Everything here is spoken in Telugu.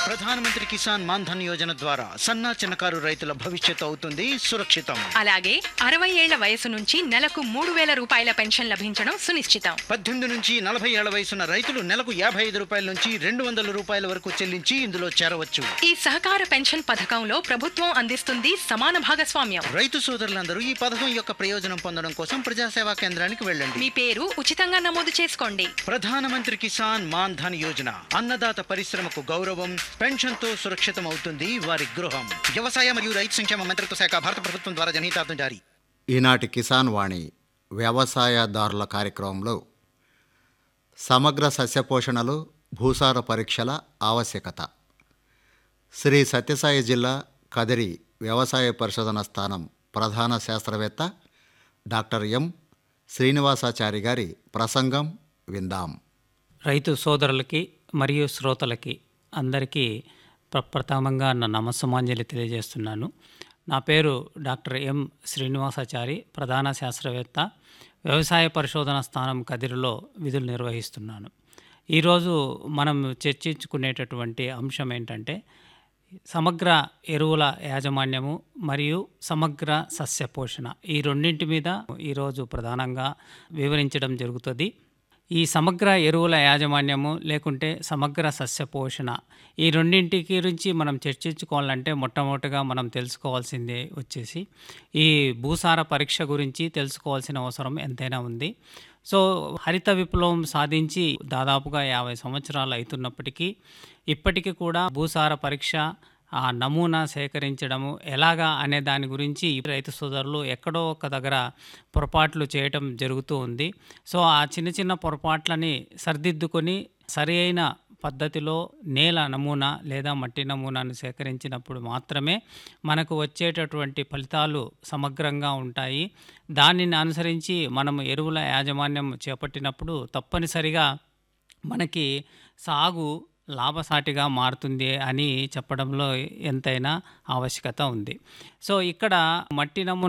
ప్రధానమంత్రి కిసాన్ మాన్ ధన్ యోజన ద్వారా సన్నా చిన్నకారు రైతుల భవిష్యత్తు అవుతుంది సురక్షితం అలాగే అరవై ఏళ్ల వయసు నుంచి నెలకు మూడు వేల రూపాయల పెన్షన్ లభించడం సునిశ్చితం పద్దెనిమిది నుంచి నలభై ఏళ్ల వయసున్న రైతులు నెలకు యాభై ఐదు రూపాయల నుంచి రెండు వందల రూపాయల వరకు చెల్లించి ఇందులో చేరవచ్చు ఈ సహకార పెన్షన్ పథకంలో ప్రభుత్వం అందిస్తుంది సమాన భాగస్వామ్యం రైతు సోదరులందరూ ఈ పథకం యొక్క ప్రయోజనం పొందడం కోసం ప్రజాసేవా కేంద్రానికి వెళ్ళండి మీ పేరు ఉచితంగా నమోదు చేసుకోండి ప్రధానమంత్రి కిసాన్ మాన్ ధన్ యోజన అన్నదాత పరిశ్రమకు గౌరవం పెన్షన్ తో సురక్షితం అవుతుంది వారి గృహం వ్యవసాయ మరియు రైతు సంక్షేమ మంత్రిత్వ శాఖ భారత ప్రభుత్వం ద్వారా జనహితార్థం జారీ ఈనాటి కిసాన్ వాణి వ్యవసాయదారుల కార్యక్రమంలో సమగ్ర సస్యపోషణలు భూసార పరీక్షల ఆవశ్యకత శ్రీ సత్యసాయి జిల్లా కదిరి వ్యవసాయ పరిశోధన స్థానం ప్రధాన శాస్త్రవేత్త డాక్టర్ ఎం శ్రీనివాసాచారి గారి ప్రసంగం విందాం రైతు సోదరులకి మరియు శ్రోతలకి అందరికీ ప్రప్రథమంగా నా నమస్సమాంజలి తెలియజేస్తున్నాను నా పేరు డాక్టర్ ఎం శ్రీనివాసాచారి ప్రధాన శాస్త్రవేత్త వ్యవసాయ పరిశోధన స్థానం కదిరిలో విధులు నిర్వహిస్తున్నాను ఈరోజు మనం చర్చించుకునేటటువంటి అంశం ఏంటంటే సమగ్ర ఎరువుల యాజమాన్యము మరియు సమగ్ర సస్య పోషణ ఈ రెండింటి మీద ఈరోజు ప్రధానంగా వివరించడం జరుగుతుంది ఈ సమగ్ర ఎరువుల యాజమాన్యము లేకుంటే సమగ్ర సస్య పోషణ ఈ రెండింటి గురించి మనం చర్చించుకోవాలంటే మొట్టమొదటిగా మనం తెలుసుకోవాల్సిందే వచ్చేసి ఈ భూసార పరీక్ష గురించి తెలుసుకోవాల్సిన అవసరం ఎంతైనా ఉంది సో హరిత విప్లవం సాధించి దాదాపుగా యాభై సంవత్సరాలు అవుతున్నప్పటికీ ఇప్పటికీ కూడా భూసార పరీక్ష ఆ నమూనా సేకరించడము ఎలాగా అనే దాని గురించి ఈ రైతు సోదరులు ఎక్కడో ఒక దగ్గర పొరపాట్లు చేయటం జరుగుతూ ఉంది సో ఆ చిన్న చిన్న పొరపాట్లని సరిదిద్దుకొని సరి అయిన పద్ధతిలో నేల నమూనా లేదా మట్టి నమూనాను సేకరించినప్పుడు మాత్రమే మనకు వచ్చేటటువంటి ఫలితాలు సమగ్రంగా ఉంటాయి దానిని అనుసరించి మనం ఎరువుల యాజమాన్యం చేపట్టినప్పుడు తప్పనిసరిగా మనకి సాగు లాభసాటిగా మారుతుంది అని చెప్పడంలో ఎంతైనా ఆవశ్యకత ఉంది సో ఇక్కడ మట్టి నమూనా